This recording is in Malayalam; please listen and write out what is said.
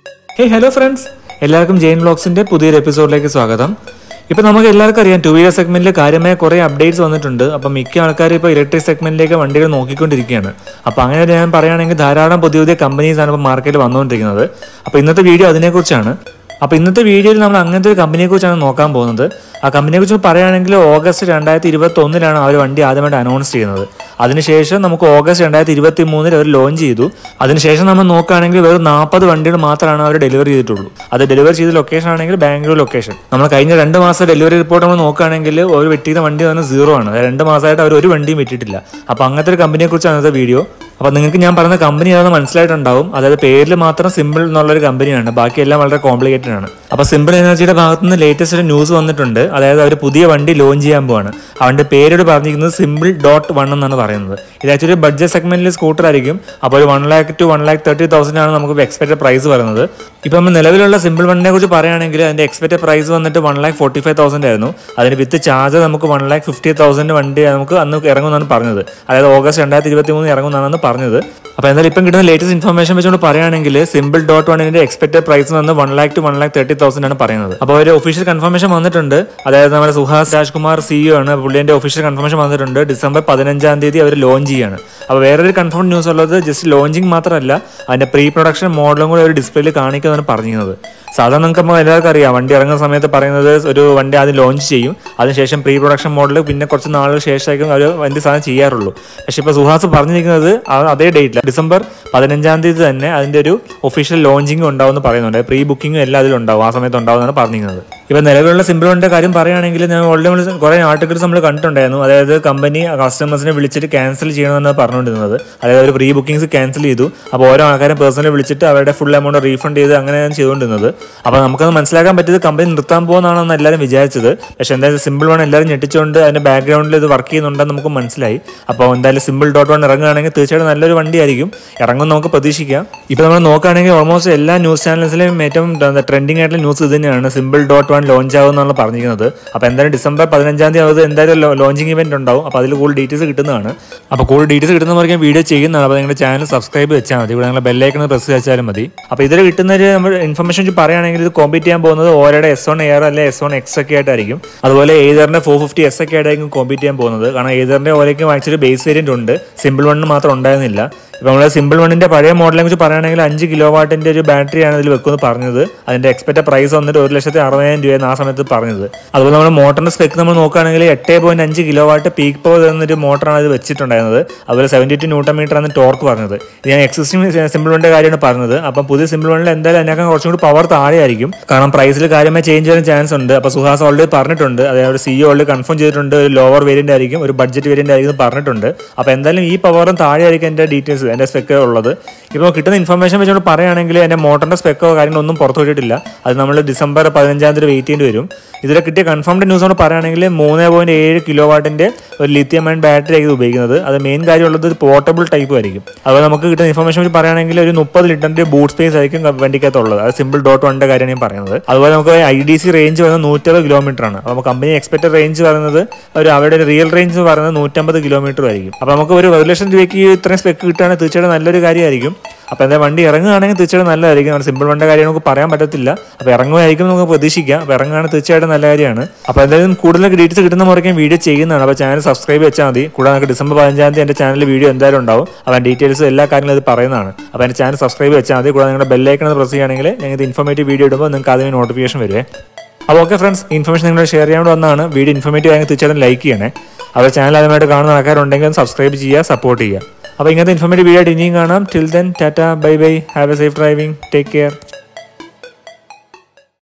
ഹേ ഹലോ ഫ്രണ്ട്സ് എല്ലാവർക്കും ജെയിൻ ബ്ലോഗ്സിന്റെ പുതിയൊരു എപ്പിസോഡിലേക്ക് സ്വാഗതം ഇപ്പൊ നമുക്ക് എല്ലാവർക്കും അറിയാം ടു വീലർ സെഗ്മെന്റിൽ കാര്യമായ കുറെ അപ്ഡേറ്റ്സ് വന്നിട്ടുണ്ട് അപ്പൊ മിക്ക ആൾക്കാരും ഇപ്പോൾ ഇലക്ട്രിക് സെഗ്മെന്റിലേക്ക് വണ്ടികൾ നോക്കിക്കൊണ്ടിരിക്കുകയാണ് അപ്പൊ അങ്ങനെ ഞാൻ പറയുകയാണെങ്കിൽ ധാരാളം പുതിയ പുതിയ കമ്പനീസ് ആണ് ഇപ്പോൾ മാർക്കറ്റിൽ വന്നുകൊണ്ടിരിക്കുന്നത് അപ്പൊ ഇന്നത്തെ വീഡിയോ അതിനെക്കുറിച്ചാണ് അപ്പോൾ ഇന്നത്തെ വീഡിയോയിൽ നമ്മൾ അങ്ങനത്തെ ഒരു കമ്പനിയെ കുറിച്ചാണ് നോക്കാൻ പോകുന്നത് ആ കമ്പനിയെ കുറിച്ച് പറയുകയാണെങ്കിൽ ഓഗസ്റ്റ് രണ്ടായിരത്തി ഇരുപത്തി ഒന്നിലാണ് അവർ വണ്ടി ആദ്യമായിട്ട് അനൗൺസ് ചെയ്യുന്നത് അതിനുശേഷം നമുക്ക് ഓഗസ്റ്റ് രണ്ടായിരത്തി ഇരുപത്തി മൂന്നിൽ അവർ ലോഞ്ച് ചെയ്തു അതിനുശേഷം നമ്മൾ നോക്കുകയാണെങ്കിൽ വെറും നാൽപ്പത് വണ്ടികൾ മാത്രമാണ് അവർ ഡെലിവറി ചെയ്തിട്ടുള്ളൂ അത് ഡെലിവറി ചെയ്ത ലൊക്കേഷൻ ആണെങ്കിൽ ബാംഗ്ലൂർ ലൊക്കേഷൻ നമ്മൾ കഴിഞ്ഞ രണ്ട് മാസം ഡെലിവറി റിപ്പോർട്ട് നമ്മൾ നോക്കുകയാണെങ്കിൽ ഒരു വെട്ടിയ വണ്ടി തന്നെ സീറോ ആണ് അതായത് രണ്ട് മാസമായിട്ട് അവർ ഒരു വണ്ടിയും വിറ്റിട്ടില്ല അപ്പോൾ അങ്ങനത്തെ ഒരു കമ്പനിയെ കുറിച്ചാണ് ഇന്നത്തെ വീഡിയോ അപ്പോൾ നിങ്ങൾക്ക് ഞാൻ പറഞ്ഞ കമ്പനി ഏതാണെന്ന് മനസ്സിലായിട്ടുണ്ടാവും അതായത് പേരിൽ മാത്രം സിമ്പിൾ എന്നുള്ളൊരു കമ്പനിയാണ് ബാക്കിയെല്ലാം വളരെ കോംപ്ലിക്കേറ്റഡ് ആണ് അപ്പോൾ സിമ്പിൾ എനർജിയുടെ ഭാഗത്ത് നിന്ന് ലേറ്റസ്റ്റ് ഒരു ന്യൂസ് വന്നിട്ടുണ്ട് അതായത് അവർ പുതിയ വണ്ടി ലോഞ്ച് ചെയ്യാൻ പോവാണ് അവൻ്റെ പേരോട് പറഞ്ഞിരിക്കുന്നത് സിമ്പിൾ ഡോട്ട് വൺ എന്നാണ് പറയുന്നത് ഇത് ആക്ച്വലി ബഡ്ജറ്റ് സെഗ്മെന്റിൽ സ്കൂട്ടർ ആയിരിക്കും അപ്പോൾ ഒരു one lakh to one lakh thirty thousand ആണ് നമുക്ക് എക്സ്പെക്റ്റഡ് പ്രൈസ് പറയുന്നത് ഇപ്പോൾ നമ്മൾ നിലവിലുള്ള സിമ്പിൾ വണ്ണിനെ കുറിച്ച് പറയുകയാണെങ്കിൽ അതിന്റെ എക്സ്പെക്റ്റഡ് പ്രൈസ് വന്നിട്ട് one lakh forty five thousand ആയിരുന്നു അതിന് വിത്ത് ചാർജ് നമുക്ക് വൺ ലാക്ക് ഫിഫ്റ്റി തൗസൻഡ് വണ്ടി നമുക്ക് അന്ന് ഇറങ്ങുമെന്നാണ് പറഞ്ഞത് അതായത് ഓഗസ്റ്റ് രണ്ടായിരത്തി ഇരുപത്തി മൂന്ന് ഇറങ്ങുമെന്നാണ് പറഞ്ഞത് അപ്പോൾ എന്തായാലും ഇപ്പം കിട്ടുന്ന ലേറ്റസ്റ്റ് ഇൻഫർമേഷൻ വെച്ചുകൊണ്ട് പറയുകയാണെങ്കിൽ സിമ്പിൾ ഡോട്ട് വണ്ണിന്റെ എക്സ്പെക്റ്റഡ് പ്രൈസ് വന്ന് one lakh to one lakh thirty thousand ആണ് പറയുന്നത് അപ്പോൾ ഒരു ഒഫീഷ്യൽ കൺഫർമേഷൻ വന്നിട്ടുണ്ട് അതായത് നമ്മുടെ സുഹാസ് രാജ്കുമാർ സിഇഒ ആണ് പുള്ളിന്റെ ഒഫീഷ്യൽ കൺഫർമേഷൻ വന്നിട്ടുണ്ട് ഡിസംബർ പതിനഞ്ചാം തീയതി അവർ ലോഞ്ച് ചെയ്യാണ് അപ്പോൾ വേറൊരു കൺഫേം ന്യൂസ് ഉള്ളത് ജസ്റ്റ് ലോഞ്ചിങ് മാത്രമല്ല അതിന്റെ പ്രീ പ്രൊഡക്ഷൻ മോഡലും കൂടെ ഒരു ഡിസ്പ്ലേയിൽ കാണിക്കുന്നതാണ് പറഞ്ഞിരുന്നത് സാധാരണ നമുക്ക് നമ്മൾ എല്ലാവർക്കും അറിയാം വണ്ടി ഇറങ്ങുന്ന സമയത്ത് പറയുന്നത് ഒരു വണ്ടി ആദ്യം ലോഞ്ച് ചെയ്യും അതിനുശേഷം പ്രീ പ്രൊഡക്ഷൻ മോഡൽ പിന്നെ കുറച്ച് നാളുകൾ ശേഷമായിരിക്കും അവർ വണ്ടി സാധനം ചെയ്യാറുള്ളൂ പക്ഷേ ഇപ്പോൾ സുഹാസ് പറഞ്ഞിരിക്കുന്നത് ആ അതേ ഡേറ്റിൽ ഡിസംബർ പതിനഞ്ചാം തീയതി തന്നെ അതിന്റെ ഒരു ഒഫീഷ്യൽ ലോഞ്ചിങ് ഉണ്ടാവും എന്ന് പറയുന്നുണ്ട് പ്രീ ബുക്കിംഗും എല്ലാം അതിലുണ്ടാവും ആ സമയത്ത് ഉണ്ടാവുമെന്നാണ് പറഞ്ഞിരുന്നത് ഇപ്പം നിലവിലുള്ള സിമ്പിൾ വണ്ടിയുടെ കാര്യം പറയുകയാണെങ്കിൽ ഞാൻ ഓൾറെഡി കുറേ ആർട്ടിക്കിൾസ് നമ്മൾ കണ്ടിട്ടുണ്ടായിരുന്നു അതായത് കമ്പനി കസ്റ്റമേഴ്സിനെ വിളിച്ചിട്ട് ക്യാൻസൽ ചെയ്യണമെന്നാണ് പറഞ്ഞുകൊണ്ടിരുന്നത് അതായത് ഒരു പ്രീ ബുക്കിംഗ്സ് ക്യാൻസൽ ചെയ്തു അപ്പോൾ ഓരോ ആൾക്കാരെ പേഴ്സണലി വിളിച്ചിട്ട് അവരുടെ ഫുൾ എമൗണ്ട് റീഫണ്ട് ചെയ്ത് അങ്ങനെയാണ് ചെയ്തുകൊണ്ടിരുന്നത് അപ്പോൾ നമുക്കത് മനസ്സിലാക്കാൻ പറ്റിയത് കമ്പനി നിർത്താൻ പോകുന്നതാണെന്ന് എല്ലാവരും വിചാരിച്ചത് പക്ഷേ എന്തായാലും സിമ്പിൾ വൺ എല്ലാവരും ഞെട്ടിച്ചുകൊണ്ട് അതിന്റെ ബാക്ക്ഗ്രൗണ്ടിൽ ഇത് വർക്ക് ചെയ്യുന്നുണ്ടെന്ന് നമുക്ക് മനസ്സിലായി അപ്പോൾ എന്തായാലും സിമ്പിൾ ഡോട്ട് വൺ ഇറങ്ങുകയാണെങ്കിൽ തീർച്ചയായിട്ടും നല്ലൊരു വണ്ടിയായിരിക്കും ഇറങ്ങും നമുക്ക് പ്രതീക്ഷിക്കാം ഇപ്പോൾ നമ്മൾ നോക്കുകയാണെങ്കിൽ ഓൾമോസ്റ്റ് എല്ലാ ന്യൂസ് ചാനൽസിലെയും ഏറ്റവും ട്രെൻഡിങ് ആയിട്ടുള്ള ന്യൂസ് ഇത് തന്നെയാണ് സിമ്പിൾ ഡോട്ട് വൺ ലോഞ്ച് ആകുമെന്നാണ് പറഞ്ഞിരിക്കുന്നത് അപ്പോൾ എന്തായാലും ഡിസംബർ പതിനഞ്ചാം തീയതി അത് എന്തായാലും ലോഞ്ചിങ് ഇവന്റ് ഉണ്ടാവും അപ്പോൾ അതിൽ കൂടുതൽ ഡീറ്റെയിൽസ് കിട്ടുന്നതാണ് അപ്പോൾ കൂടുതൽ ഡീറ്റെയിൽസ് കിട്ടുന്നവർക്ക് വീഡിയോ ചെയ്യുന്നതാണ് അപ്പോൾ നിങ്ങളുടെ ചാനൽ സബ്സ്ക്രൈബ് വെച്ചാൽ മതി ഇവിടെ നിങ്ങളുടെ ബെല്ലൈക്കൺ പ്രസ് വെച്ചാലും മതി അപ്പോൾ ഇതിൽ കിട്ടുന്ന ഒരു നമ്മൾ ഇൻഫർമേഷൻ പറയുകയാണെങ്കിൽ ഇത് കോമ്പീറ്റ് ചെയ്യാൻ പോകുന്നത് ഓരോയുടെ എസ് വൺ എയർ അല്ലെ എസ് വൺ എക്സ് ഒക്കെ ആയിട്ടായിരിക്കും അതുപോലെ ഏതറിന്റെ ഫോർ ഫിഫ്റ്റി എസ് ഒക്കെ ആയിട്ടായിരിക്കും കോമ്പീറ്റ് ചെയ്യാൻ പോകുന്നത് കാരണം ഏതറിന്റെ ഓരോയ്ക്കും ആക്ച്വലി ബേസ് വേരിയന്റ് ഉണ്ട് സിമ്പിൾ വണ്ണിന് മാത്രം ഉണ്ടായിരുന്നില്ല ഇപ്പോൾ നമ്മൾ സിമ്പിൾ വണ്ണിന്റെ പഴയ മോഡലിനെ കുറിച്ച് പറയുകയാണെങ്കിൽ അഞ്ച് കിലോ വാട്ടിന്റെ ഒരു ബാറ്ററിയാണ് ഇതിൽ വെക്കുമെന്ന് പറഞ്ഞത് അതിന്റെ എക്സ്പെക്റ്റഡ് പ്രൈസ് വന്നിട്ട് ഒരു ലക്ഷത്തി അറുപതിനായിരം രൂപയാണ് ആ സമയത്ത് പറഞ്ഞത് അതുപോലെ നമ്മൾ മോട്ടറിന്റെ സ്പെക്ക് നമ്മൾ നോക്കുകയാണെങ്കിൽ എട്ട് പോയിന്റ് അഞ്ച് കിലോ വാട്ട് പീക്ക് പവർ എന്നൊരു മോട്ടറാണ് ഇത് വെച്ചിട്ടുണ്ടായിരുന്നത് അതുപോലെ സെവൻറ്റി ടു ന്യൂട്ടൺ മീറ്റർ ആണ് ടോർക്ക് പറഞ്ഞത് ഇത് ഞാൻ എക്സിസ്റ്റിംഗ് സിമ്പിൾ വണ്ണിന്റെ കാര്യമാണ് പറഞ്ഞത് അപ്പം പുതിയ സിമ്പിൾ വണ്ണിൽ എന്തായാലും അതിനേക്കാൾ കുറച്ചും കൂടി പവർ താഴെയായിരിക്കും കാരണം പ്രൈസിൽ കാര്യമായി ചേഞ്ച് ചെയ്യാൻ ചാൻസ് ഉണ്ട് അപ്പോൾ സുഹാസ് ഓൾറെഡി പറഞ്ഞിട്ടുണ്ട് അതായത് സിഇഒ ഓൾറെഡി കൺഫേം ചെയ്തിട്ടുണ്ട് ഒരു ലോവർ വേരിയന്റ് ആയിരിക്കും ഒരു ബഡ്ജറ്റ് വേരിയന്റ് ആയിരിക്കും എന്ന് പറഞ്ഞിട്ടുണ്ട് അപ്പോൾ എന്തായാലും ഈ പവറും താഴെ ആയിരിക്കും എൻ്റെ ഡീറ്റെയിൽസ് എൻ്റെ സ്പെക്ക് ഉള്ളത് ഇപ്പോൾ കിട്ടുന്ന ഇൻഫർമേഷൻ വെച്ചുകൊണ്ട് പറയുകയാണെങ്കിൽ എൻ്റെ മോട്ടറിന്റെ സ്പെക്കോ കാര്യങ്ങളൊന്നും പുറത്തു വിട്ടിട്ടില്ല അത് നമ്മൾ ഡിസംബർ പതിനഞ്ചാം തീയതി വെയിറ്റ് ചെയ്യേണ്ടി വരും ഇതിൽ കിട്ടിയ കൺഫേംഡ് ന്യൂസ് കൊണ്ട് പറയുകയാണെങ്കിൽ മൂന്ന് പോയിന്റ് ഏഴ് കിലോ വാട്ടിന്റെ ഒരു ലിത്യം അയൺ ബാറ്ററി ആയിരിക്കും ഉപയോഗിക്കുന്നത് അത് മെയിൻ കാര്യമുള്ളത് ഒരു പോർട്ടബിൾ ടൈപ്പ് ആയിരിക്കും അതുപോലെ നമുക്ക് കിട്ടുന്ന ഇൻഫർമേഷൻ വെച്ച് പറയുകയാണെങ്കിൽ ഒരു മുപ്പത് ലിറ്ററിന്റെ ബൂട്ട് സ്പേസ് ആയിരിക്കും വണ്ടിക്കകത്തുള്ളത് അത് സിമ്പിൾ ഡോട്ട് വണ്ണിന്റെ കാര്യമാണ് ഞാൻ പറയുന്നത് അതുപോലെ നമുക്ക് ഐ ഡി സി റേഞ്ച് വരുന്നത് നൂറ്ററുപത് കിലോമീറ്റർ ആണ് അപ്പോൾ കമ്പനി എക്സ്പെക്ടഡ് റേഞ്ച് പറയുന്നത് ഒരു അവരുടെ റിയൽ റേഞ്ച് പറയുന്നത് നൂറ്റമ്പത് കിലോമീറ്റർ ആയിരിക്കും അപ്പോൾ നമുക്ക് ഒരു ഒരു ലക്ഷം രൂപയ്ക്ക് ഇത്രയും സ്പെക്ക് കിട്ടുകയാണെങ്കിൽ തീർച്ചയായിട്ടും നല്ലൊരു കാര്യമായിരിക്കും അപ്പോൾ എന്താ വണ്ടി ഇറങ്ങുകയാണെങ്കിൽ തീർച്ചയായിട്ടും നല്ലതായിരിക്കും നമ്മുടെ സിമ്പിൾ വണ്ടിയുടെ കാര്യം നമുക്ക് പറയാൻ പറ്റത്തില്ല അപ്പോൾ ഇറങ്ങുമായിരിക്കും നമുക്ക് പ്രതീക്ഷിക്കാം അപ്പോൾ ഇറങ്ങുകയാണെങ്കിൽ തീർച്ചയായിട്ടും നല്ല കാര്യമാണ് അപ്പോൾ എന്തായാലും കൂടുതൽ ഡീറ്റെയിൽസ് കിട്ടുന്ന മുറയ്ക്കും വീഡിയോ ചെയ്യുന്നതാണ് അപ്പോൾ ചാനൽ സബ്സ്ക്രൈബ് വെച്ചാൽ മതി കൂടാതെ നമുക്ക് ഡിസംബർ പതിനഞ്ചാം തീയതി എൻ്റെ ചാനലിൽ വീഡിയോ എന്തായാലും ഉണ്ടാവും അപ്പോൾ ഡീറ്റെയിൽസ് എല്ലാ കാര്യങ്ങളും ഇത് പറയുന്നതാണ് അപ്പോൾ എൻ്റെ ചാനൽ സബ്സ്ക്രൈബ് വെച്ചാൽ മതി കൂടാതെ നിങ്ങളുടെ ബെല്ലൈക്കൺ പ്രസ് ചെയ്യുകയാണെങ്കിൽ ഞങ്ങൾക്ക് ഇൻഫോർമേറ്റീവ് വീഡിയോ ഇടുമ്പോൾ നിങ്ങൾക്ക് അതിന് നോട്ടിഫിക്കേഷൻ വരുവേ അപ്പോൾ ഓക്കെ ഫ്രണ്ട്സ് ഇൻഫർമേഷൻ നിങ്ങൾ ഷെയർ ചെയ്യാൻ വേണ്ടി വന്നതാണ് വീഡിയോ ഇൻഫോർമേറ്റീവ് ആയെങ്കിൽ തീർച്ചയായിട്ടും ലൈക്ക് ചെയ്യണേ അവർ ചാനൽ ആദ്യമായിട്ട് കാണുന്ന ആൾക്കാരുണ്ടെങ്കിൽ സബ്സ്ക്രൈബ് ചെയ്യുക സപ്പോർട്ട് ചെയ്യുക അപ്പോൾ ഇങ്ങനത്തെ ഇൻഫോർമേറ്റീവ് വീഡിയോ ആയിട്ട് ഇനിയും കാണാം till then tata bye bye have a safe driving take care